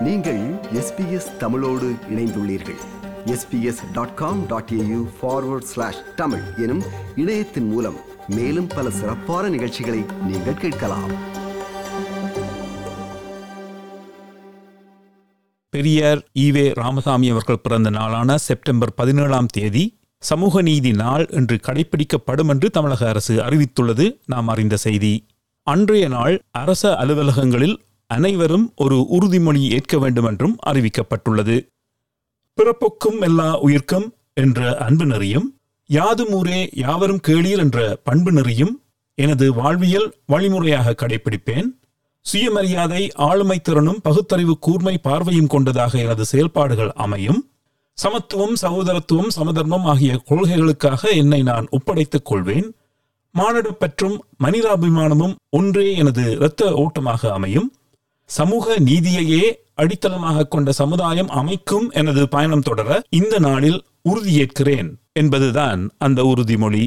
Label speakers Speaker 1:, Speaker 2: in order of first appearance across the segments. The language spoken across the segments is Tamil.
Speaker 1: நீங்கள் எஸ்பிஎஸ் தமிழோடு இணைந்துள்ளீர்கள் S B S dot com dot A U forward slash Tamil எனும் இணையத்தின் மூலம் மேலும் பல சிறப்பான நிகழ்ச்சிகளை நீங்கள் கேட்கலாம்
Speaker 2: பெரியார் ஈவே ராமசாமி அவர்கள் பிறந்த நாளான செப்டம்பர் பதினேழாம் தேதி சமூக நீதி நாள் என்று கடைபிடிக்கப்படும் என்று தமிழக அரசு அறிவித்துள்ளது நாம் அறிந்த செய்தி அன்றைய நாள் அரச அலுவலகங்களில் அனைவரும் ஒரு உறுதிமொழி ஏற்க வேண்டும் என்றும் அறிவிக்கப்பட்டுள்ளது பிறப்புக்கும் எல்லா உயிர்க்கும் என்ற அன்பு நெறியும் யாதும் ஊரே யாவரும் கேளீர் என்ற பண்பு நெறியும் எனது வாழ்வியல் வழிமுறையாக கடைபிடிப்பேன் சுயமரியாதை ஆளுமை திறனும் பகுத்தறிவு கூர்மை பார்வையும் கொண்டதாக எனது செயல்பாடுகள் அமையும் சமத்துவம் சகோதரத்துவம் சமதர்மம் ஆகிய கொள்கைகளுக்காக என்னை நான் ஒப்படைத்துக் கொள்வேன் மானிடப்பற்றும் மனிதாபிமானமும் ஒன்றே எனது இரத்த ஓட்டமாக அமையும் சமூக நீதியையே அடித்தளமாக கொண்ட சமுதாயம் அமைக்கும் எனது பயணம் தொடர இந்த நாளில் உறுதியேற்கிறேன் என்பதுதான் அந்த உறுதிமொழி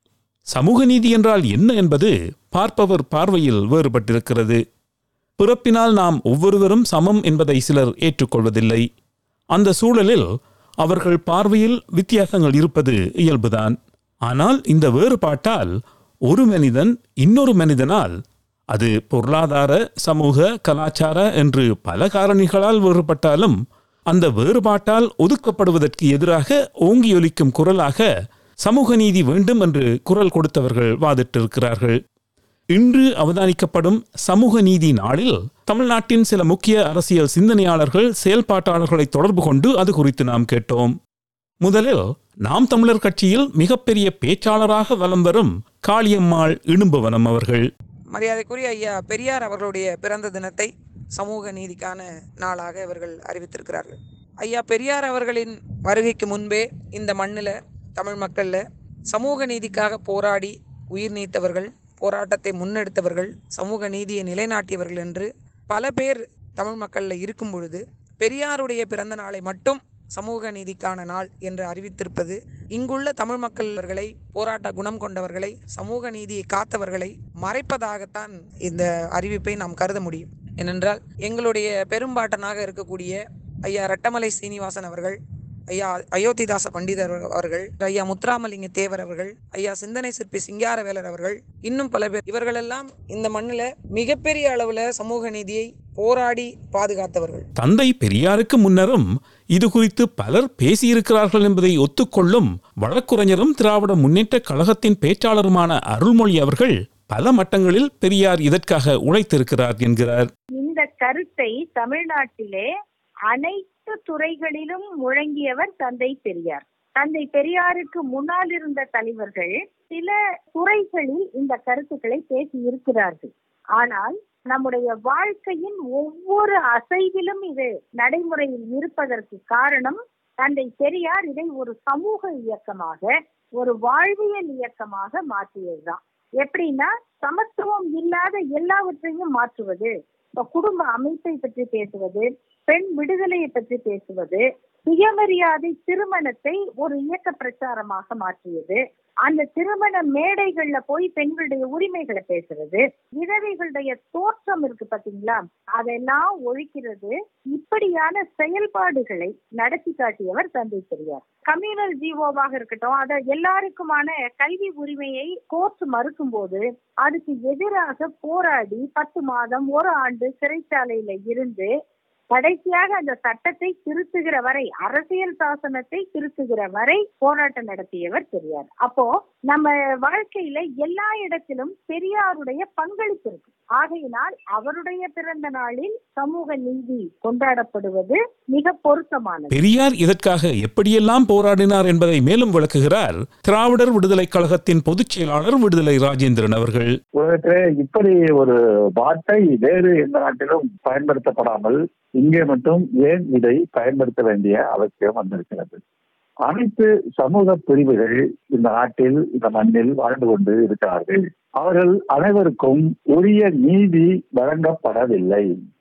Speaker 2: சமூக நீதி என்றால் என்ன என்பது பார்ப்பவர் பார்வையில் வேறுபட்டிருக்கிறது பிறப்பினால் நாம் ஒவ்வொருவரும் சமம் என்பதை சிலர் ஏற்றுக்கொள்வதில்லை அந்த சூழலில் அவர்கள் பார்வையில் வித்தியாசங்கள் இருப்பது இயல்புதான் ஆனால் இந்த வேறுபாட்டால் ஒரு மனிதன் இன்னொரு மனிதனால் அது பொருளாதார சமூக கலாச்சார என்று பல காரணிகளால் வேறுபட்டாலும் அந்த வேறுபாட்டால் ஒதுக்கப்படுவதற்கு எதிராக ஓங்கியொலிக்கும் குரலாக சமூக நீதி வேண்டும் என்று குரல் கொடுத்தவர்கள் வாதிட்டிருக்கிறார்கள் இன்று அவதானிக்கப்படும் சமூக நீதி நாளில் தமிழ்நாட்டின் சில முக்கிய அரசியல் சிந்தனையாளர்கள் செயல்பாட்டாளர்களை தொடர்பு கொண்டு அது குறித்து நாம் கேட்டோம் முதலில் நாம் தமிழர் கட்சியில் மிகப்பெரிய பேச்சாளராக வலம் வரும் காளியம்மாள் இடும்பவனம் அவர்கள்
Speaker 3: மரியாதைக்குரிய ஐயா பெரியார் அவர்களுடைய பிறந்த தினத்தை சமூக நீதிக்கான நாளாக இவர்கள் அறிவித்திருக்கிறார்கள் ஐயா பெரியார் அவர்களின் வருகைக்கு முன்பே இந்த மண்ணில் தமிழ் மக்களில் சமூக நீதிக்காக போராடி உயிர் நீத்தவர்கள் போராட்டத்தை முன்னெடுத்தவர்கள் சமூக நீதியை நிலைநாட்டியவர்கள் என்று பல பேர் தமிழ் மக்களில் இருக்கும் பொழுது பெரியாருடைய பிறந்த நாளை மட்டும் சமூக நீதிக்கான நாள் என்று அறிவித்திருப்பது இங்குள்ள தமிழ் மக்களவர்களை போராட்ட குணம் கொண்டவர்களை சமூக நீதியை காத்தவர்களை மறைப்பதாகத்தான் இந்த அறிவிப்பை நாம் கருத முடியும் ஏனென்றால் எங்களுடைய பெரும்பாட்டனாக இருக்கக்கூடிய ஐயா ரெட்டமலை சீனிவாசன் அவர்கள் ஐயா அயோத்திதாச பண்டிதர் அவர்கள் ஐயா முத்துராமலிங்க தேவர் அவர்கள் ஐயா சிந்தனை சிற்பி சிங்காரவேலர் அவர்கள் இன்னும் பல பேர் இவர்களெல்லாம் இந்த மண்ணில் மிகப்பெரிய அளவில் சமூக நீதியை போராடி பாதுகாத்தவர்கள்
Speaker 2: தந்தை பெரியாருக்கு முன்னரும் இது குறித்து பலர் பேசியிருக்கிறார்கள் என்பதை ஒத்துக்கொள்ளும் வழக்குரைஞரும் திராவிட முன்னேற்ற கழகத்தின் பேச்சாளருமான அருள்மொழி அவர்கள் பல மட்டங்களில் பெரியார் இதற்காக உழைத்திருக்கிறார் என்கிறார்
Speaker 4: இந்த கருத்தை தமிழ்நாட்டிலே அனைத்து துறைகளிலும் முழங்கியவர் தந்தை பெரியார் தந்தை பெரியாருக்கு முன்னால் இருந்த தலைவர்கள் சில துறைகளில் இந்த கருத்துக்களை பேசி இருக்கிறார்கள் ஆனால் நம்முடைய வாழ்க்கையின் ஒவ்வொரு அசைவிலும் இது நடைமுறையில் இருப்பதற்கு காரணம் தந்தை பெரியார் இதை ஒரு சமூக இயக்கமாக ஒரு வாழ்வியல் இயக்கமாக மாற்றியதுதான் எப்படின்னா சமத்துவம் இல்லாத எல்லாவற்றையும் மாற்றுவது இப்ப குடும்ப அமைப்பை பற்றி பேசுவது பெண் விடுதலையை பற்றி பேசுவது சுயமரியாதை திருமணத்தை ஒரு இயக்க பிரச்சாரமாக மாற்றியது அந்த திருமண மேடைகள்ல போய் பெண்களுடைய உரிமைகளை பேசுறது விதவைகளுடைய தோற்றம் இருக்கு பாத்தீங்களா அதெல்லாம் ஒழிக்கிறது இப்படியான செயல்பாடுகளை நடத்தி காட்டியவர் தந்தை பெரியார் கம்யூனல் ஜீவோவாக இருக்கட்டும் அத எல்லாருக்குமான கல்வி உரிமையை கோர்ட் மறுக்கும் போது அதுக்கு எதிராக போராடி பத்து மாதம் ஒரு ஆண்டு சிறைச்சாலையில இருந்து கடைசியாக அந்த சட்டத்தை திருத்துகிற வரை அரசியல் சாசனத்தை திருத்துகிற வரை போராட்டம் நடத்தியவர் பெரியார் அப்போ நம்ம வாழ்க்கையில எல்லா இடத்திலும் பெரியாருடைய பங்களிப்பு இருக்கு ஆகையினால் அவருடைய பிறந்த நாளில் சமூக நீதி கொண்டாடப்படுவது மிக பொருத்தமானது
Speaker 2: பெரியார் இதற்காக எப்படியெல்லாம் போராடினார் என்பதை மேலும் விளக்குகிறார் திராவிடர் விடுதலை கழகத்தின் பொதுச் செயலாளர் விடுதலை ராஜேந்திரன் அவர்கள்
Speaker 5: உலகத்திலே இப்படி ஒரு வார்த்தை வேறு எந்த நாட்டிலும் பயன்படுத்தப்படாமல் இங்கே மட்டும் ஏன் இதை பயன்படுத்த வேண்டிய அவசியம் வந்திருக்கிறது அனைத்து சமூக பிரிவுகள் இந்த நாட்டில் இந்த மண்ணில் வாழ்ந்து கொண்டு இருக்கிறார்கள் அவர்கள் அனைவருக்கும் உரிய நீதி வழங்கப்படவில்லை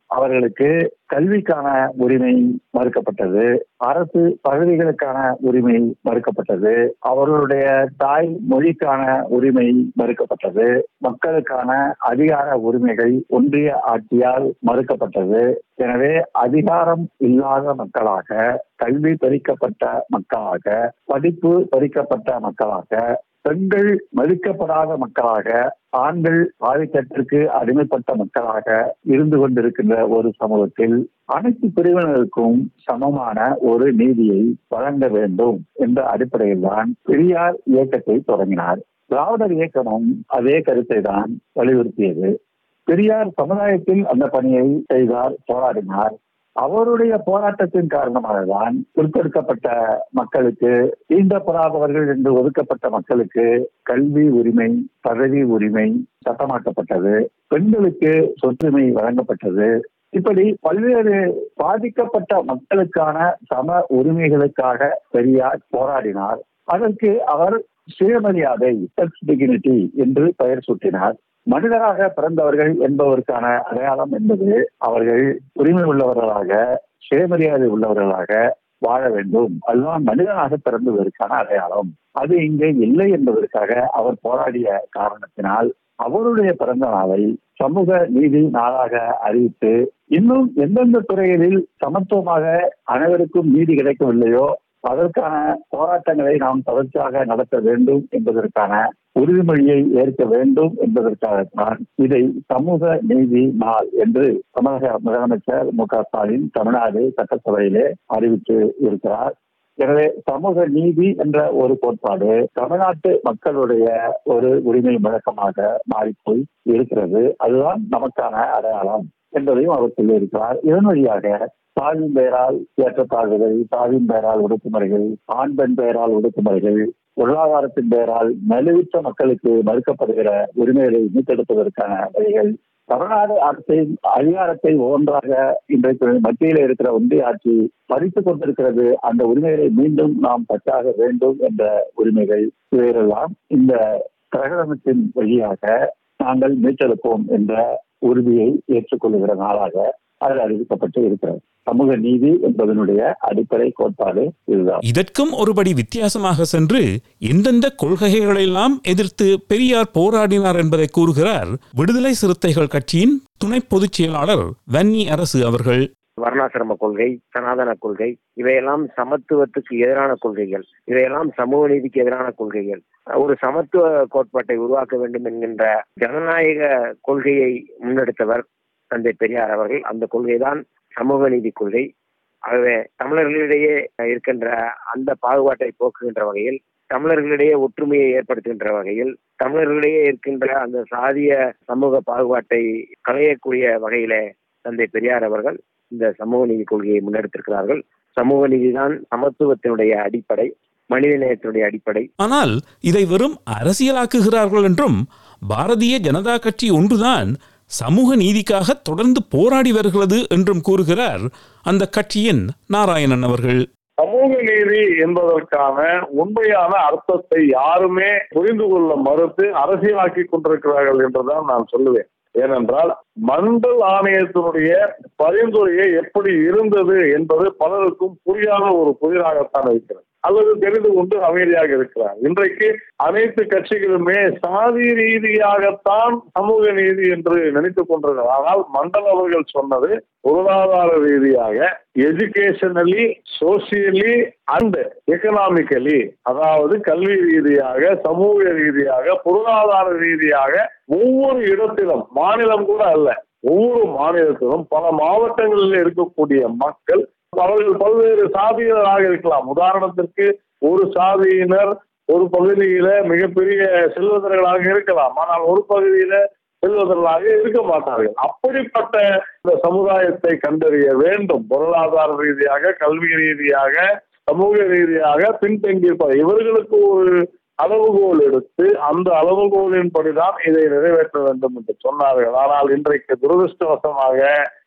Speaker 5: அவர்களுக்கு கல்விக்கான உரிமை மறுக்கப்பட்டது அரசு பதவிகளுக்கான உரிமை மறுக்கப்பட்டது அவர்களுடைய தாய் மொழிக்கான உரிமை மறுக்கப்பட்டது மக்களுக்கான அதிகார உரிமைகள் ஒன்றிய ஆட்சியால் மறுக்கப்பட்டது எனவே அதிகாரம் இல்லாத மக்களாக கல்வி பறிக்கப்பட்ட மக்களாக படிப்பு பறிக்கப்பட்ட மக்களாக பெண்கள் மதிக்கப்படாத மக்களாக ஆண்கள் ஆதிக்கத்திற்கு அடிமைப்பட்ட மக்களாக இருந்து கொண்டிருக்கின்ற ஒரு சமூகத்தில் அனைத்து பிரிவினருக்கும் சமமான ஒரு நீதியை வழங்க வேண்டும் என்ற அடிப்படையில் தான் பெரியார் இயக்கத்தை தொடங்கினார் திராவிடர் இயக்கமும் அதே கருத்தை தான் வலியுறுத்தியது பெரியார் சமுதாயத்தில் அந்த பணியை செய்தார் போராடினார் அவருடைய போராட்டத்தின் காரணமாக தான் பிற்படுத்தப்பட்ட மக்களுக்கு தீண்டப்படாதவர்கள் என்று ஒதுக்கப்பட்ட மக்களுக்கு கல்வி உரிமை பதவி உரிமை சட்டமாக்கப்பட்டது பெண்களுக்கு சொத்துரிமை வழங்கப்பட்டது இப்படி பல்வேறு பாதிக்கப்பட்ட மக்களுக்கான சம உரிமைகளுக்காக பெரியார் போராடினார் அதற்கு அவர் சுயமரியாதை செல்ஃப் டிகினிட்டி என்று பெயர் சூட்டினார் மனிதராக பிறந்தவர்கள் என்பதற்கான அடையாளம் என்பது அவர்கள் உரிமை உள்ளவர்களாக சுயமரியாதை உள்ளவர்களாக வாழ வேண்டும் அதுதான் மனிதனாக பிறந்ததற்கான அடையாளம் அது இங்கே இல்லை என்பதற்காக அவர் போராடிய காரணத்தினால் அவருடைய பிறந்த நாளை சமூக நீதி நாளாக அறிவித்து இன்னும் எந்தெந்த துறைகளில் சமத்துவமாக அனைவருக்கும் நீதி கிடைக்கவில்லையோ அதற்கான போராட்டங்களை நாம் தொடர்ச்சியாக நடத்த வேண்டும் என்பதற்கான உறுதிமொழியை ஏற்க வேண்டும் என்பதற்காகத்தான் இதை சமூக நீதி நாள் என்று தமிழக முதலமைச்சர் மு க ஸ்டாலின் தமிழ்நாடு சட்டசபையிலே அறிவித்து இருக்கிறார் எனவே சமூக நீதி என்ற ஒரு கோட்பாடு தமிழ்நாட்டு மக்களுடைய ஒரு உரிமை முழக்கமாக மாறிப்போய் இருக்கிறது அதுதான் நமக்கான அடையாளம் என்பதையும் அவர் சொல்லியிருக்கிறார் இதன் வழியாக சாவின் பெயரால் ஏற்றத்தாழ்வுகள் சாவின் பெயரால் ஒடுக்குமுறைகள் ஆண் பெண் பெயரால் ஒடுக்குமுறைகள் பொருளாதாரத்தின் பெயரால் நலிவுற்ற மக்களுக்கு மறுக்கப்படுகிற உரிமைகளை மீட்டெடுப்பதற்கான வழிகள் தமிழ்நாடு அரசின் அதிகாரத்தை ஒன்றாக இன்றைக்கு மத்தியில் இருக்கிற ஒன்றிய ஆட்சி பறித்துக் கொண்டிருக்கிறது அந்த உரிமைகளை மீண்டும் நாம் பற்றாக வேண்டும் என்ற உரிமைகள் இவைகளெல்லாம் இந்த பிரகடனத்தின் வழியாக நாங்கள் மீட்டெடுப்போம் என்ற உறுதியை ஏற்றுக்கொள்ளுகிற நாளாக அதில் அறிவிக்கப்பட்டு இருக்கிறது சமூக நீதி என்பதனுடைய அடிப்படை கோட்பாடு இதுதான்
Speaker 2: இதற்கும் ஒருபடி வித்தியாசமாக சென்று எந்தெந்த கொள்கைகளெல்லாம் எதிர்த்து பெரியார் போராடினார் என்பதை கூறுகிறார் விடுதலை சிறுத்தைகள் கட்சியின் துணை பொதுச் செயலாளர் வன்னி அரசு அவர்கள்
Speaker 6: வர்ணாசிரம கொள்கை சனாதன கொள்கை இவையெல்லாம் சமத்துவத்துக்கு எதிரான கொள்கைகள் இவையெல்லாம் சமூக நீதிக்கு எதிரான கொள்கைகள் ஒரு சமத்துவ கோட்பாட்டை உருவாக்க வேண்டும் என்கின்ற ஜனநாயக கொள்கையை முன்னெடுத்தவர் தந்தை பெரியார் அவர்கள் அந்த கொள்கைதான் சமூக நீதி கொள்கை ஆகவே தமிழர்களிடையே இருக்கின்ற அந்த பாகுபாட்டை போக்குகின்ற வகையில் தமிழர்களிடையே ஒற்றுமையை ஏற்படுத்துகின்ற வகையில் தமிழர்களிடையே இருக்கின்ற அந்த சாதிய சமூக பாகுபாட்டை களையக்கூடிய வகையில தந்தை பெரியார் அவர்கள் இந்த சமூக நீதி கொள்கையை முன்னெடுத்திருக்கிறார்கள் சமூக நீதிதான் சமத்துவத்தினுடைய அடிப்படை மனிதநேயத்தினுடைய அடிப்படை
Speaker 2: ஆனால் இதை வெறும் அரசியலாக்குகிறார்கள் என்றும் பாரதிய ஜனதா கட்சி ஒன்றுதான் சமூக நீதிக்காக தொடர்ந்து போராடி வருகிறது என்றும் கூறுகிறார் அந்த கட்சியின் நாராயணன் அவர்கள்
Speaker 7: சமூக நீதி என்பதற்கான உண்மையான அர்த்தத்தை யாருமே புரிந்து கொள்ள மறுத்து அரசியலாக்கி கொண்டிருக்கிறார்கள் என்றுதான் நான் சொல்லுவேன் ஏனென்றால் மண்டல் ஆணையத்தினுடைய பரிந்துரையை எப்படி இருந்தது என்பது பலருக்கும் புரியாத ஒரு புதிராகத்தான் இருக்கிறது அல்லது தெரிந்து கொண்டு அமைதியாக இருக்கிறார் இன்றைக்கு அனைத்து கட்சிகளுமே சாதி ரீதியாகத்தான் சமூக நீதி என்று நினைத்துக் கொண்டிருக்கிறார் ஆனால் மண்டல் அவர்கள் சொன்னது பொருளாதார ரீதியாக எஜுகேஷனலி சோசியலி அண்ட் எக்கனாமிக்கலி அதாவது கல்வி ரீதியாக சமூக ரீதியாக பொருளாதார ரீதியாக ஒவ்வொரு இடத்திலும் மாநிலம் கூட அல்ல ஒவ்வொரு மாநிலத்திலும் பல மாவட்டங்களில் இருக்கக்கூடிய மக்கள் அவர்கள் பல்வேறு சாதியினராக இருக்கலாம் உதாரணத்திற்கு ஒரு சாதியினர் ஒரு பகுதியில மிகப்பெரிய செல்வந்தர்களாக இருக்கலாம் ஆனால் ஒரு பகுதியில செல்வந்தர்களாக இருக்க மாட்டார்கள் அப்படிப்பட்ட இந்த சமுதாயத்தை கண்டறிய வேண்டும் பொருளாதார ரீதியாக கல்வி ரீதியாக சமூக ரீதியாக பின்தங்கியிருப்பார் இவர்களுக்கு ஒரு அளவுகோல் எடுத்து அந்த அளவுகோலின்படிதான் இதை நிறைவேற்ற வேண்டும் என்று சொன்னார்கள் ஆனால் இன்றைக்கு துரதிருஷ்டவசமாக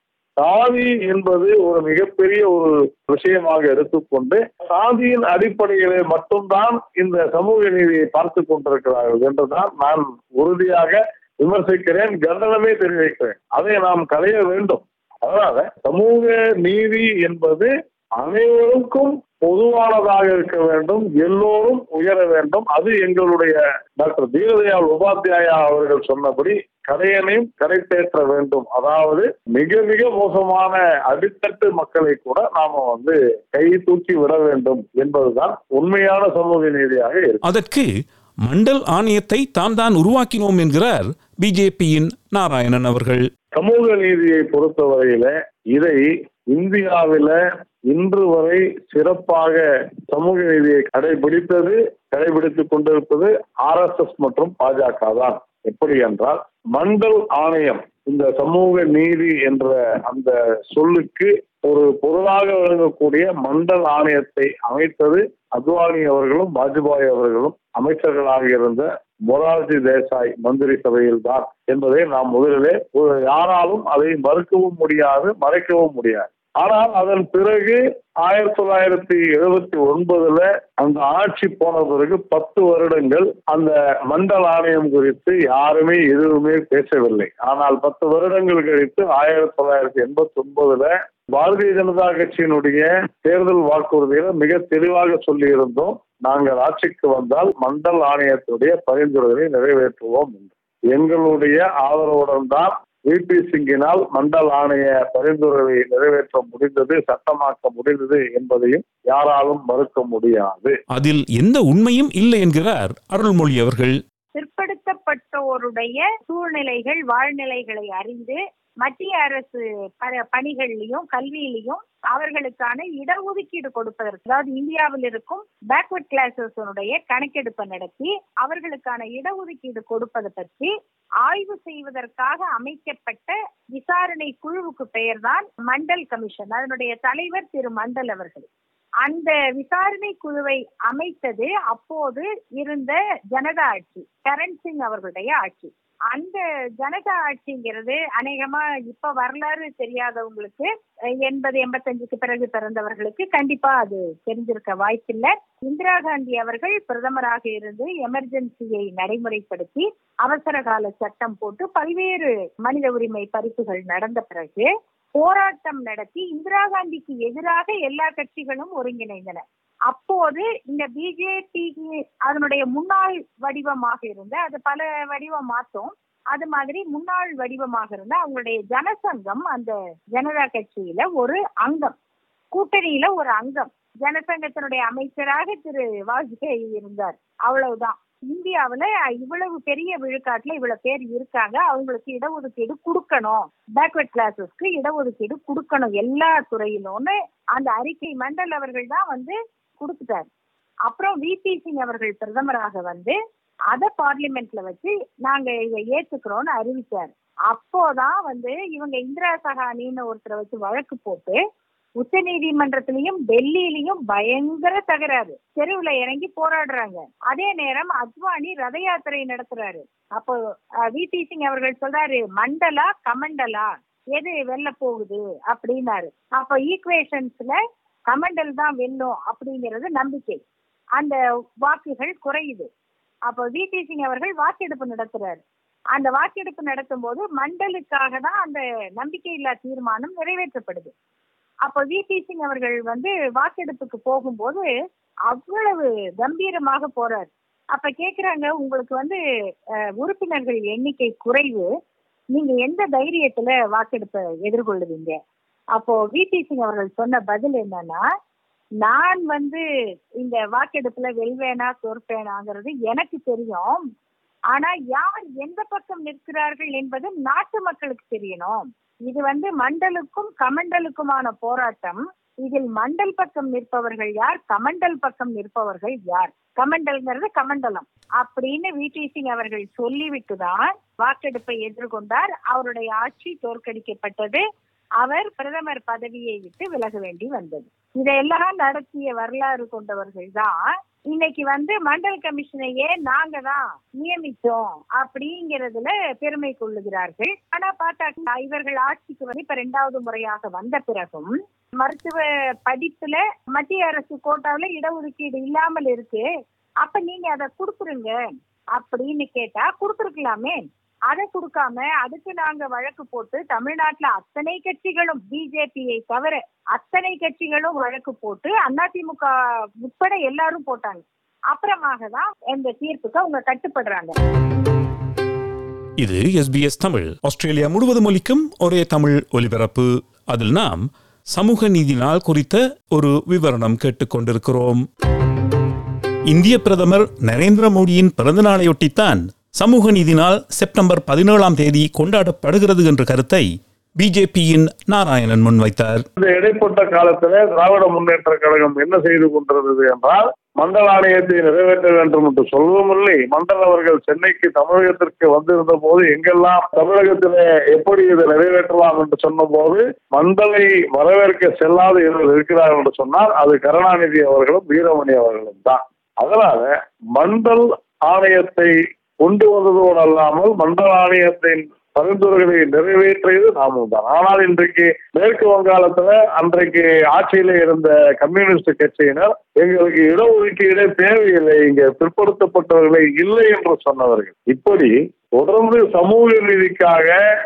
Speaker 7: சாதி என்பது ஒரு மிகப்பெரிய ஒரு விஷயமாக எடுத்துக்கொண்டு சாதியின் அடிப்படையிலே மட்டும்தான் இந்த சமூக நீதியை பார்த்து கொண்டிருக்கிறார்கள் என்றுதான் நான் உறுதியாக விமர்சிக்கிறேன் கண்டனமே தெரிவிக்கிறேன் அதை நாம் களைய வேண்டும் அதனால சமூக நீதி என்பது அனைவருக்கும் பொதுவானதாக இருக்க வேண்டும் எல்லோரும் உயர வேண்டும் அது எங்களுடைய டாக்டர் தீனதயாள் உபாத்தியாயா அவர்கள் சொன்னபடி கரையனையும் கரைத்தேற்ற வேண்டும் அதாவது மிக மிக மோசமான அடித்தட்டு மக்களை கூட நாம வந்து கை தூக்கி விட வேண்டும் என்பதுதான் உண்மையான சமூக நீதியாக இருக்கு
Speaker 2: அதற்கு மண்டல் ஆணையத்தை தாம் தான் உருவாக்கினோம் என்கிறார் பிஜேபியின் நாராயணன் அவர்கள்
Speaker 7: சமூக நீதியை பொறுத்தவரையில இதை இந்தியாவில இன்று வரை சிறப்பாக சமூக நீதியை கடைபிடித்தது கடைபிடித்துக் கொண்டிருப்பது ஆர் எஸ் எஸ் மற்றும் பாஜக தான் எப்படி என்றால் மண்டல் ஆணையம் இந்த சமூக நீதி என்ற அந்த சொல்லுக்கு ஒரு பொருளாக விளங்கக்கூடிய மண்டல் ஆணையத்தை அமைத்தது அத்வானி அவர்களும் வாஜ்பாய் அவர்களும் அமைச்சர்களாக இருந்த மொரார்ஜி தேசாய் மந்திரி சபையில் தான் என்பதை நாம் முதலிலே ஒரு யாராலும் அதை மறுக்கவும் முடியாது மறைக்கவும் முடியாது ஆனால் அதன் பிறகு ஆயிரத்தி தொள்ளாயிரத்தி எழுபத்தி ஒன்பதுல அந்த ஆட்சி போன பிறகு பத்து வருடங்கள் அந்த மண்டல் ஆணையம் குறித்து யாருமே எதுவுமே பேசவில்லை ஆனால் பத்து வருடங்கள் கழித்து ஆயிரத்தி தொள்ளாயிரத்தி எண்பத்தி ஒன்பதுல பாரதிய ஜனதா கட்சியினுடைய தேர்தல் வாக்குறுதியில மிக தெளிவாக சொல்லி இருந்தோம் நாங்கள் ஆட்சிக்கு வந்தால் மண்டல் ஆணையத்துடைய பரிந்துரைகளை நிறைவேற்றுவோம் என்று எங்களுடைய ஆதரவுடன் தான் விபி சிங்கினால் மண்டல் ஆணைய பரிந்துரையை நிறைவேற்ற முடிந்தது சட்டமாக்க முடிந்தது என்பதையும் யாராலும் மறுக்க முடியாது
Speaker 2: அதில் எந்த உண்மையும் இல்லை என்கிறார் அருள்மொழி அவர்கள்
Speaker 4: பிற்படுத்தப்பட்டோருடைய சூழ்நிலைகள் வாழ்நிலைகளை அறிந்து மத்திய அரசு ப- பணிகள்லயும் கல்வியிலையும் அவர்களுக்கான இடஒதுக்கீடு கொடுப்பதற்கு அதாவது இந்தியாவில் இருக்கும் பேக்வர்ட் கிளாஸஸனுடைய கணக்கெடுப்பை நடத்தி அவர்களுக்கான இடஒதுக்கீடு கொடுப்பதை பற்றி ஆய்வு செய்வதற்காக அமைக்கப்பட்ட விசாரணை குழுவுக்கு பெயர்தான் மண்டல் கமிஷன் அதனுடைய தலைவர் திரு மண்டல் அவர்கள் அந்த விசாரணை குழுவை அமைத்தது அப்போது இருந்த ஜனதா ஆட்சி கரண் சிங் அவர்களுடைய ஆட்சி அந்த ஜனதா ஆட்சிங்கிறது அநேகமா இப்ப வரலாறு தெரியாதவங்களுக்கு அஹ், எண்பது எண்பத்தஞ்சுக்கு பிறகு பிறந்தவர்களுக்கு கண்டிப்பா அது தெரிஞ்சிருக்க வாய்ப்பில்லை இந்திரா காந்தி அவர்கள் பிரதமராக இருந்து எமர்ஜென்சியை நடைமுறைப்படுத்தி அவசர கால சட்டம் போட்டு பல்வேறு மனித உரிமை பறிப்புகள் நடந்த பிறகு போராட்டம் நடத்தி இந்திரா காந்திக்கு எதிராக எல்லா கட்சிகளும் ஒருங்கிணைந்தன அப்போது இந்த பிஜேபி அதனுடைய முன்னாள் வடிவமாக இருந்த அது பல வடிவம் மாத்தோம் அது மாதிரி முன்னாள் வடிவமாக இருந்த அவங்களுடைய ஜனசங்கம் அந்த ஜனதா கட்சியில ஒரு அங்கம் கூட்டணியில ஒரு அங்கம் ஜனசங்கத்தினுடைய அமைச்சராக திரு வாஜ்பாய் இருந்தார் அவ்வளவுதான் இந்தியாவுல இவ்வளவு பெரிய விழுக்காட்டுல இவ்வளவு பேர் இருக்காங்க அவங்களுக்கு இடஒதுக்கீடு கொடுக்கணும் பேக்வர்ட் கிளாஸஸ்க்கு இடஒதுக்கீடு கொடுக்கணும் எல்லா துறையிலும்னு அந்த அறிக்கை மண்டல் அவர்கள் தான் வந்து கொடுத்துட்டாரு அப்புறம் விபி சிங் அவர்கள் பிரதமராக வந்து அத பார்லிமெண்ட்ல வச்சு நாங்க இதை ஏத்துக்கிறோம்னு அறிவிச்சாரு அப்போதான் வந்து இவங்க இந்திரா சகானின்னு ஒருத்தரை வச்சு வழக்கு போட்டு உச்ச நீதிமன்றத்திலையும் டெல்லியிலையும் பயங்கர தகராறு தெருவுல இறங்கி போராடுறாங்க அதே நேரம் அத்வானி ரத யாத்திரை நடத்துறாரு அப்போ விபி சிங் அவர்கள் சொல்றாரு மண்டலா கமண்டலா எது வெல்ல போகுது அப்படின்னாரு அப்ப ஈக்குவேஷன்ஸ்ல கமண்டல் தான் வெல்லும் அப்படிங்கிறது நம்பிக்கை அந்த வாக்குகள் குறையுது அப்போ விபி சிங் அவர்கள் வாக்கெடுப்பு நடத்துறாரு அந்த வாக்கெடுப்பு நடத்தும் போது மண்டலுக்காக தான் அந்த நம்பிக்கையில்லா தீர்மானம் நிறைவேற்றப்படுது அப்போ விபி சிங் அவர்கள் வந்து வாக்கெடுப்புக்கு போகும்போது அவ்வளவு கம்பீரமாக போறாரு அப்ப கேக்குறாங்க உங்களுக்கு வந்து அஹ், உறுப்பினர்கள் எண்ணிக்கை குறைவு நீங்க எந்த தைரியத்துல வாக்கெடுப்பை எதிர்கொள்ளுவீங்க அப்போ விபி சிங் அவர்கள் சொன்ன பதில் என்னன்னா நான் வந்து இந்த வாக்கெடுப்புல வெல்வேனா தோற்பேனாங்கிறது எனக்கு தெரியும் ஆனா யார் எந்த பக்கம் நிற்கிறார்கள் என்பது நாட்டு மக்களுக்கு தெரியணும் இது வந்து மண்டலுக்கும் கமண்டலுக்குமான போராட்டம் இதில் மண்டல் பக்கம் நிற்பவர்கள் யார் கமண்டல் பக்கம் நிற்பவர்கள் யார் கமண்டல்ங்கிறது கமண்டலம் அப்படின்னு விடி சிங் அவர்கள் சொல்லிவிட்டு தான் வாக்கெடுப்பை எதிர்கொண்டார் அவருடைய ஆட்சி தோற்கடிக்கப்பட்டது அவர் பிரதமர் பதவியை விட்டு விலக வேண்டி வந்தது இதையெல்லாம் நடத்திய வரலாறு கொண்டவர்கள் தான் இன்னைக்கு வந்து மண்டல் கமிஷனையே நாங்க தான் நியமித்தோம் அப்படிங்கறதுல பெருமை கொள்ளுகிறார்கள் ஆனா பார்த்தா இவர்கள் ஆட்சிக்கு வந்து இப்ப ரெண்டாவது முறையாக வந்த பிறகும் மருத்துவ படிப்புல மத்திய அரசு கோட்டாவுல இடஒதுக்கீடு இல்லாமல் இருக்கு அப்ப நீங்க அதை கொடுத்துருங்க அப்படின்னு கேட்டா கொடுத்துருக்கலாமே அதை கொடுக்காம அதுக்கு நாங்க வழக்கு போட்டு தமிழ்நாட்டுல அத்தனை கட்சிகளும் பிஜேபியை தவிர அத்தனை கட்சிகளும் வழக்கு போட்டு அதிமுக உட்பட எல்லாரும் போட்டாங்க அப்புறமாக தான் இந்த தீர்ப்புக்கு அவங்க கட்டுப்படுறாங்க
Speaker 2: இது எஸ்பிஎஸ் தமிழ் ஆஸ்திரேலியா முழுவதும் ஒலிக்கும் ஒரே தமிழ் ஒலிபரப்பு அதில் நாம் சமூக நீதி நாள் குறித்த ஒரு விவரணம் கேட்டுக்கொண்டிருக்கிறோம் இந்திய பிரதமர் நரேந்திர மோடியின் பிறந்த நாளையொட்டித்தான் சமூக நீதி நாள் செப்டம்பர் பதினேழாம் தேதி கொண்டாடப்படுகிறது என்ற கருத்தை பிஜேபியின் நாராயணன் முன்வைத்தார்
Speaker 7: இந்த இடைப்பட்ட காலத்துல திராவிட முன்னேற்ற கழகம் என்ன செய்து கொண்டிருந்தது என்றால் மண்டல ஆணையத்தை நிறைவேற்ற வேண்டும் என்று சொல்வதும் இல்லை மண்டல் அவர்கள் சென்னைக்கு தமிழகத்திற்கு வந்திருந்த போது எங்கெல்லாம் தமிழகத்திலே எப்படி இதை நிறைவேற்றலாம் என்று சொன்னபோது மண்டலை வரவேற்க செல்லாத இருவர் இருக்கிறார்கள் என்று சொன்னால் அது கருணாநிதி அவர்களும் வீரமணி அவர்களும் தான் அதனால மண்டல் ஆணையத்தை கொண்டு வந்ததோடு அல்லாமல் மண்டல ஆணையத்தின் பரிந்துரைகளை நிறைவேற்றியது நாமும் தான் ஆனால் இன்றைக்கு மேற்கு வங்காளத்துல அன்றைக்கு ஆட்சியில இருந்த கம்யூனிஸ்ட் கட்சியினர் எங்களுக்கு இடஒதுக்கீடே தேவையில்லை இங்க பிற்படுத்தப்பட்டவர்களே இல்லை என்று சொன்னவர்கள் இப்படி தொடர்ந்து சமூக நீதிக்காக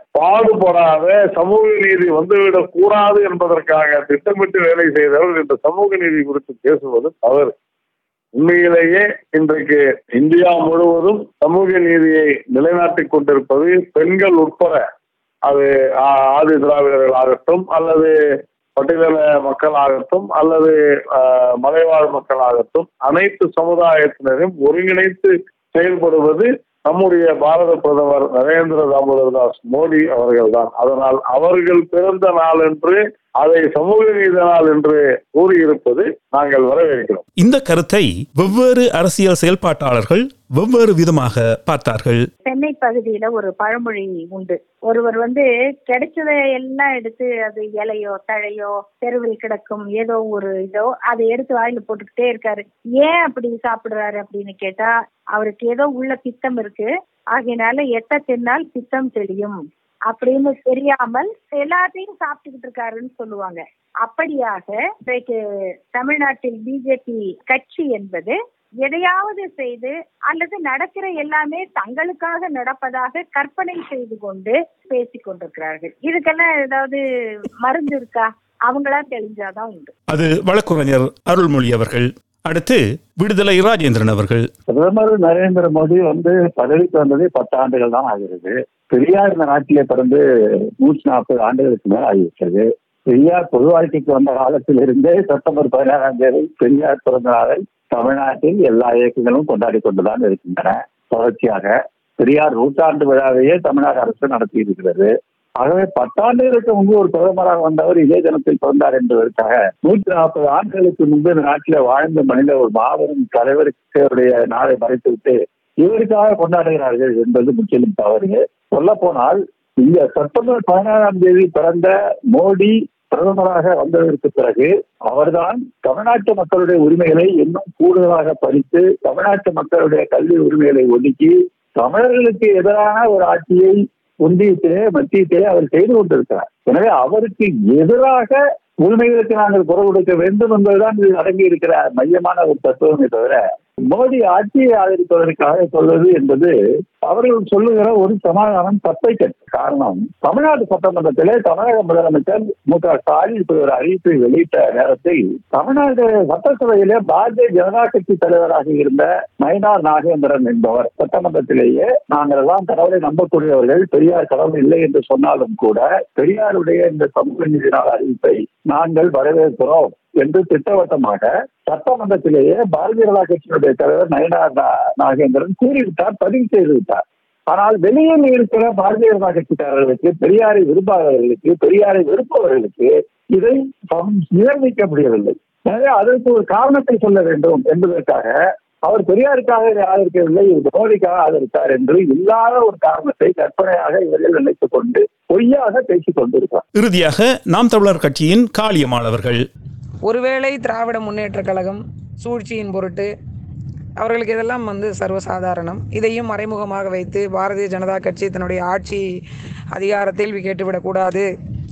Speaker 7: பாடுபடாத சமூக நீதி வந்துவிடக் கூடாது என்பதற்காக திட்டமிட்டு வேலை செய்தவர்கள் இந்த சமூக நீதி குறித்து பேசுவது தவறு உண்மையிலேயே இன்றைக்கு இந்தியா முழுவதும் சமூக நீதியை நிலைநாட்டிக் கொண்டிருப்பது பெண்கள் உட்பட அது ஆ- ஆதி திராவிடர்கள் ஆகட்டும் அல்லது பட்டியல மக்கள் ஆகட்டும் அல்லது ஆஹ், மலைவாழ் மக்கள் ஆகட்டும் அனைத்து சமுதாயத்தினரும் ஒருங்கிணைத்து செயல்படுவது நம்முடைய பாரத பிரதமர் நரேந்திர தாமோதர் தாஸ் மோடி அவர்கள்தான் அதனால் அவர்கள் பிறந்த நாள் என்று அதை சமூக நீதி நாள் என்று கூறியிருப்பது நாங்கள் வரவேற்கிறோம்
Speaker 2: இந்த கருத்தை வெவ்வேறு அரசியல் செயல்பாட்டாளர்கள் வெவ்வேறு விதமாக பார்த்தார்கள்
Speaker 4: சென்னை பகுதியில ஒரு பழமொழி உண்டு ஒருவர் வந்து கிடைச்சதை எல்லாம் எடுத்து அது இலையோ தழையோ தெருவில் கிடக்கும் ஏதோ ஒரு இதோ அதை எடுத்து வாயில போட்டுக்கிட்டே இருக்காரு ஏன் அப்படி சாப்பிடுறாரு அப்படின்னு கேட்டா அவருக்கு ஏதோ உள்ள பித்தம் இருக்கு ஆகையினால எட்ட தின்னால் பித்தம் தெளியும் அப்படின்னு தெரியாமல் எல்லாத்தையும் சாப்பிட்டுக்கிட்டு இருக்காருன்னு சொல்லுவாங்க அப்படியாக இன்றைக்கு தமிழ்நாட்டில் பிஜேபி கட்சி என்பது எதையாவது செய்து அல்லது நடக்கிற எல்லாமே தங்களுக்காக நடப்பதாக கற்பனை செய்து கொண்டு பேசிக் கொண்டிருக்கிறார்கள் இதுக்கெல்லாம் ஏதாவது மருந்து இருக்கா அவங்களா தெரிஞ்சாதான் உண்டு
Speaker 2: அது வழக்குரைஞர் அருள்மொழி அவர்கள் அடுத்து விடுதலை ராஜேந்திரன் அவர்கள்
Speaker 5: பிரதமர் நரேந்திர மோடி வந்து பதவிக்கு வந்தது பத்து ஆண்டுகள் தான் ஆகிறது பெரியார் இந்த நாட்டிலே பிறந்து நூற்றி நாற்பது ஆண்டுகளுக்கு மேல் ஆகிவிட்டது பெரியார் பொது வாழ்க்கைக்கு வந்த காலத்திலிருந்தே செப்டம்பர் பதினாறாம் தேதி பெரியார் பிறந்த நாளை தமிழ்நாட்டில் எல்லா இயக்கங்களும் கொண்டாடி கொண்டுதான் இருக்கின்றன தொடர்ச்சியாக பெரியார் நூற்றாண்டு விழாவையே தமிழ்நாடு அரசு நடத்தி இருக்கிறது ஆகவே பத்தாண்டுகளுக்கு முன்பு ஒரு பிரதமராக வந்தவர் இதே தினத்தில் பிறந்தார் என்பதற்காக நூற்றி நாற்பது ஆண்டுகளுக்கு முன்பு இந்த நாட்டில் வாழ்ந்து மனித ஒரு மாபெரும் தலைவருக்கு அவருடைய நாளை மறைத்துவிட்டு இவருக்காக கொண்டாடுகிறார்கள் என்பது முற்றிலும் தவறு சொல்ல போனால் இந்த செப்டம்பர் பதினாறாம் தேதி பிறந்த மோடி பிரதமராக வந்ததற்கு பிறகு அவர்தான் தமிழ்நாட்டு மக்களுடைய உரிமைகளை இன்னும் கூடுதலாக பறித்து தமிழ்நாட்டு மக்களுடைய கல்வி உரிமைகளை ஒதுக்கி தமிழர்களுக்கு எதிரான ஒரு ஆட்சியை ஒன்றியத்திலே மத்தியத்திலே அவர் செய்து கொண்டிருக்கிறார் எனவே அவருக்கு எதிராக உரிமைகளுக்கு நாங்கள் குரல் கொடுக்க வேண்டும் என்பதுதான் இது அடங்கி இருக்கிற மையமான ஒரு தத்துவமே தவிர மோடி ஆட்சியை ஆதரிப்பதற்காக சொல்வது என்பது அவர்கள் சொல்லுகிற ஒரு சமாதானம் தப்பை கட்டு காரணம் தமிழ்நாடு சட்டமன்றத்திலே தமிழக முதலமைச்சர் மு க ஸ்டாலின் இப்படி ஒரு அறிவிப்பை வெளியிட்ட நேரத்தில் தமிழ்நாடு சட்டசபையிலே பாரதிய ஜனதா கட்சி தலைவராக இருந்த மைனார் நாகேந்திரன் என்பவர் சட்டமன்றத்திலேயே நாங்கள் எல்லாம் கடவுளை நம்பக்கூடியவர்கள் பெரியார் கடவுள் இல்லை என்று சொன்னாலும் கூட பெரியாருடைய இந்த சமூக நீதி நாள் அறிவிப்பை நாங்கள் வரவேற்கிறோம் என்று திட்டவட்டமாக சட்டமன்றத்திலேயே பாரதிய ஜனதா கட்சியினுடைய தலைவர் நயனார் நா- நாகேந்திரன் கூறிவிட்டார் பதிவு செய்து விட்டார் ஆனால் வெளியில் இருக்கிற பாரதிய ஜனதா கட்சிக்காரர்களுக்கு பெரியாரை விரும்பாதவர்களுக்கு பெரியாரை வெறுப்பவர்களுக்கு இதை சம்- நிர்ணயிக்க முடியவில்லை எனவே அதற்கு ஒரு காரணத்தை சொல்ல வேண்டும் என்பதற்காக அவர் பெரியாருக்காக இதை ஆதரிக்கவில்லை இவர் மோடிக்காக ஆதரித்தார் என்று இல்லாத ஒரு காரணத்தை கற்பனையாக இவர்கள் நினைத்துக் கொண்டு பொய்யாக பேசிக் கொண்டிருக்கிறார்
Speaker 2: இறுதியாக நாம் தமிழர் கட்சியின் காளியம்மாள் அவர்கள்
Speaker 3: ஒருவேளை திராவிட முன்னேற்றக் கழகம் சூழ்ச்சியின் பொருட்டு அவர்களுக்கு இதெல்லாம் வந்து சர்வசாதாரணம் இதையும் மறைமுகமாக வைத்து பாரதிய ஜனதா கட்சி தன்னுடைய ஆட்சி அதிகாரத்தில் கேட்டுவிடக்கூடாது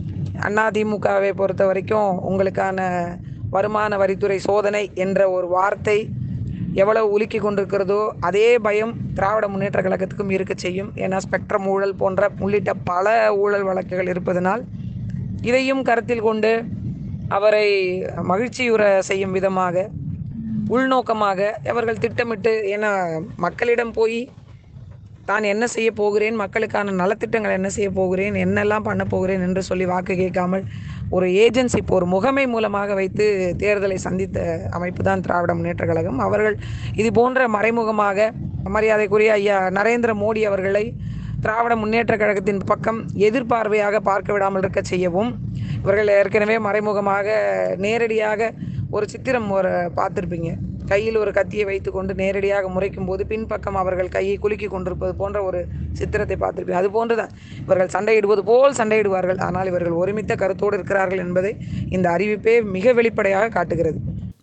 Speaker 3: அதிமுகவை பொறுத்த வரைக்கும் உங்களுக்கான வருமான வரித்துறை சோதனை என்ற ஒரு வார்த்தை எவ்வளவு உலுக்கி கொண்டிருக்கிறதோ அதே பயம் திராவிட முன்னேற்ற கழகத்துக்கும் இருக்க செய்யும் ஏன்னா ஸ்பெக்ட்ரம் ஊழல் போன்ற உள்ளிட்ட பல ஊழல் வழக்குகள் இருப்பதனால் இதையும் கருத்தில் கொண்டு அவரை மகிழ்ச்சியுற செய்யும் விதமாக உள்நோக்கமாக அவர்கள் திட்டமிட்டு ஏன்னா மக்களிடம் போய் தான் என்ன செய்ய போகிறேன் மக்களுக்கான நலத்திட்டங்கள் என்ன செய்ய போகிறேன் என்னெல்லாம் பண்ண போகிறேன் என்று சொல்லி வாக்கு கேட்காமல் ஒரு ஏஜென்சி ஒரு முகமை மூலமாக வைத்து தேர்தலை சந்தித்த அமைப்பு தான் திராவிட முன்னேற்ற கழகம் அவர்கள் இது போன்ற மறைமுகமாக மரியாதைக்குரிய ஐயா நரேந்திர மோடி அவர்களை திராவிட முன்னேற்ற கழகத்தின் பக்கம் எதிர்பார்வையாக பார்க்க விடாமல் இருக்க செய்யவும் இவர்கள் ஏற்கனவே மறைமுகமாக நேரடியாக ஒரு சித்திரம் ஒரு பார்த்துருப்பீங்க கையில் ஒரு கத்தியை வைத்துக்கொண்டு நேரடியாக முறைக்கும் போது பின்பக்கம் அவர்கள் கையை குலுக்கி கொண்டிருப்பது போன்ற ஒரு சித்திரத்தை பார்த்திருப்பீங்க அது போன்றுதான் இவர்கள் சண்டையிடுவது போல் சண்டையிடுவார்கள் ஆனால் இவர்கள் ஒருமித்த கருத்தோடு இருக்கிறார்கள் என்பதை இந்த அறிவிப்பே மிக வெளிப்படையாக காட்டுகிறது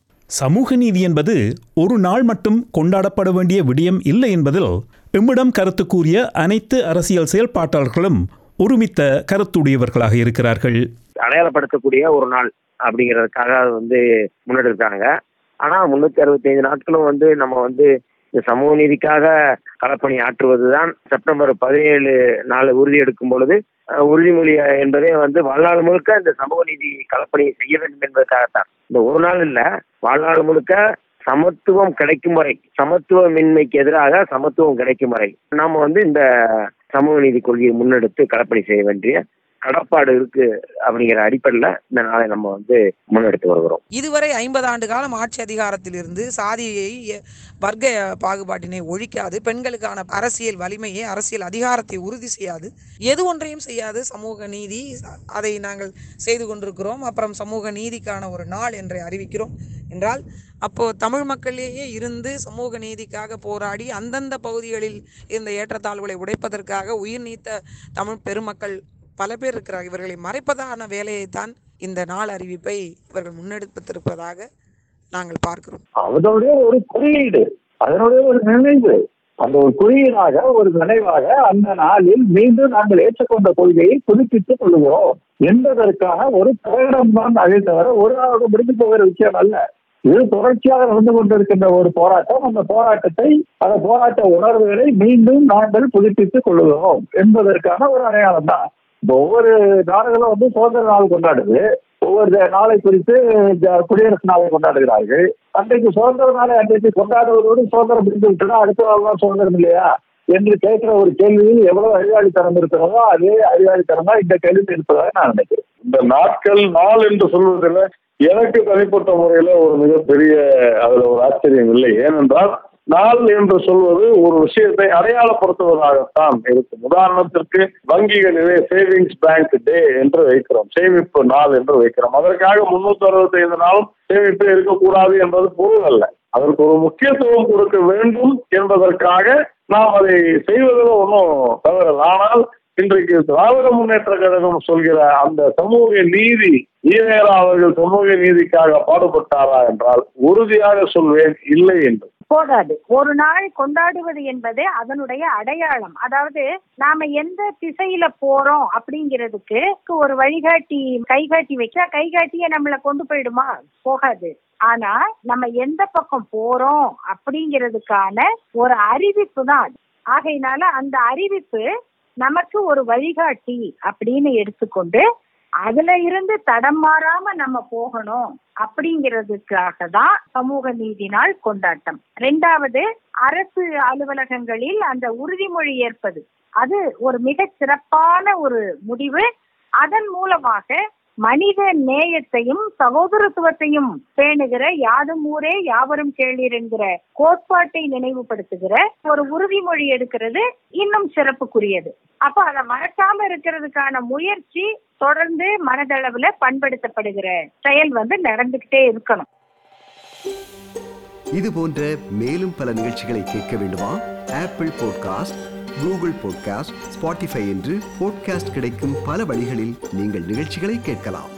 Speaker 2: சமூக நீதி என்பது ஒரு நாள் மட்டும் கொண்டாடப்பட வேண்டிய விடயம் இல்லை என்பதில் எம்மிடம் கருத்து கூறிய அனைத்து அரசியல் செயல்பாட்டாளர்களும் ஒருமித்த கருத்துடையவர்களாக இருக்கிறார்கள்
Speaker 6: அடையாளப்படுத்தக்கூடிய ஒரு நாள் அப்படிங்கிறதுக்காக அது வந்து முன்னெடுக்காங்க ஆனா முன்னூத்தி அறுபத்தி ஐந்து நாட்களும் வந்து நம்ம வந்து இந்த சமூக நீதிக்காக களப்பணி ஆற்றுவதுதான் செப்டம்பர் பதினேழு நாள் உறுதி எடுக்கும் பொழுது அஹ், உறுதிமொழி என்பதே வந்து வாழ்நாள் முழுக்க இந்த சமூக நீதி களப்பணி செய்ய வேண்டும் என்பதற்காகத்தான் இந்த ஒரு நாள் இல்ல வாழ்நாள் முழுக்க சமத்துவம் கிடைக்கும் வரை சமத்துவமின்மைக்கு எதிராக சமத்துவம் கிடைக்கும் வரை நாம வந்து இந்த சமூக நீதி கொள்கையை முன்னெடுத்து களப்பணி செய்ய வேண்டிய கடப்பாடு இருக்கு அப்படிங்கிற அடிப்படையில் இந்த நாளை நம்ம வந்து முன்னெடுத்து வருகிறோம்
Speaker 3: இதுவரை ஐம்பது ஆண்டு காலம் ஆட்சி அதிகாரத்தில் இருந்து சாதியை எ- வர்க்க பாகுபாட்டினை ஒழிக்காது பெண்களுக்கான அரசியல் வலிமையை அரசியல் அதிகாரத்தை உறுதி செய்யாது எது ஒன்றையும் செய்யாது சமூக நீதி அதை நாங்கள் செய்து கொண்டிருக்கிறோம் அப்புறம் சமூக நீதிக்கான ஒரு நாள் என்றை அறிவிக்கிறோம் என்றால் அப்போ தமிழ் மக்களிலேயே இருந்து சமூக நீதிக்காக போராடி அந்தந்த பகுதிகளில் இருந்த ஏற்றத்தாழ்வுகளை உடைப்பதற்காக உயிர் நீத்த தமிழ் பெருமக்கள் பல பேர் இருக்கிறார் இவர்களை மறைப்பதான வேலையைத்தான் இந்த நாள் அறிவிப்பை இவர்கள் முன்னெடுத்திருப்பதாக நாங்கள் பார்க்கிறோம்
Speaker 5: அதனுடைய ஒரு குறியீடு அதனுடைய ஒரு நினைவு அந்த ஒரு குறியீடாக ஒரு நினைவாக அந்த நாளில் மீண்டும் நாங்கள் ஏற்றுக்கொண்ட கொள்கையை புதுப்பித்துக் கொள்கிறோம் என்பதற்கான ஒரு பிரகடனம் தான் அதை தவிர ஒரு நாளுக்கு முடிந்து போகிற விஷயம் அல்ல இது தொடர்ச்சியாக நடந்து கொண்டிருக்கின்ற ஒரு போராட்டம் அந்த போராட்டத்தை அந்த போராட்ட உணர்வுகளை மீண்டும் நாங்கள் புதுப்பித்துக் கொள்கிறோம் என்பதற்கான ஒரு அடையாளம் தான் இப்போ ஒவ்வொரு நாடுகளும் வந்து சுதந்திர நாள் கொண்டாடுது ஒவ்வொரு நாளை குறித்து ஜ- குடியரசு நாளை கொண்டாடுகிறார்கள் அன்றைக்கு சுதந்திர நாளை அன்றைக்கு கொண்டாடுவதோடு சுதந்திரம் முடிந்து விட்டதா அடுத்த நாள் தான் சுதந்திரம் இல்லையா என்று கேட்கிற ஒரு கேள்வியில் எவ்வளவு அறிவாளித்தனம் இருக்கிறதோ அதே அறிவாளித்தனம் தான் இந்த கேள்வி இருப்பதாக நான் நினைக்கிறேன்
Speaker 7: இந்த நாட்கள் நாள் என்று சொல்வதில் எனக்கு தனிப்பட்ட முறையில ஒரு மிகப்பெரிய அதுல ஒரு ஆச்சரியம் இல்லை ஏனென்றால் நாள் என்று சொல்வது ஒரு விஷயத்தை அடையாளப்படுத்துவதாகத்தான் இருக்கும் உதாரணத்திற்கு வங்கிகளிலே சேவிங்ஸ் பேங்க் டே என்று வைக்கிறோம் சேமிப்பு நாள் என்று வைக்கிறோம் அதற்காக முன்னூத்தி அறுபத்தி ஐந்து நாளும் சேமிப்பு இருக்கக்கூடாது என்பது பொருள் அல்ல அதற்கு ஒரு முக்கியத்துவம் கொடுக்க வேண்டும் என்பதற்காக நாம் அதை செய்வதில் ஒன்றும் தவறல ஆனால் இன்றைக்கு திராவிட முன்னேற்ற கழகம் சொல்கிற அந்த சமூக நீதி ஈவேரா அவர்கள் சமூக நீதிக்காக பாடுபட்டாரா என்றால் உறுதியாக சொல்வேன் இல்லை என்று
Speaker 4: போதாது ஒரு நாள் கொண்டாடுவது என்பது அதனுடைய அடையாளம் அதாவது நாம எந்த திசையில போறோம் அப்படிங்கிறதுக்கு ஒரு வழிகாட்டி கைகாட்டி வச்சா கைகாட்டிய நம்மளை கொண்டு போயிடுமா போகாது ஆனா நம்ம எந்த பக்கம் போறோம் அப்படிங்கிறதுக்கான ஒரு அறிவிப்பு தான் ஆகையினால அந்த அறிவிப்பு நமக்கு ஒரு வழிகாட்டி அப்படின்னு எடுத்துக்கொண்டு அதுல இருந்து தடம் மாறாம நம்ம போகணும் அப்படிங்கிறதுக்காக தான் சமூக நீதி நாள் கொண்டாட்டம் ரெண்டாவது அரசு அலுவலகங்களில் அந்த உறுதிமொழி ஏற்பது அது ஒரு மிக சிறப்பான ஒரு முடிவு அதன் மூலமாக மனித நேயத்தையும் சகோதரத்துவத்தையும் பேணுகிற யாதும் ஊரே யாவரும் கேளீர் என்கிற கோட்பாட்டை நினைவுபடுத்துகிற ஒரு உறுதிமொழி எடுக்கிறது இன்னும் சிறப்புக்குரியது அப்ப அதை மறக்காம இருக்கிறதுக்கான முயற்சி தொடர்ந்து மனதளவுல பண்படுத்தப்படுகிற செயல் வந்து நடந்துகிட்டே இருக்கணும்
Speaker 1: இது போன்ற மேலும் பல நிகழ்ச்சிகளை கேட்க வேண்டுமா Apple podcast Google podcast Spotify என்று பாட்காஸ்ட் கிடைக்கும் பல வழிகளில் நீங்கள் நிகழ்ச்சிகளை கேட்கலாம்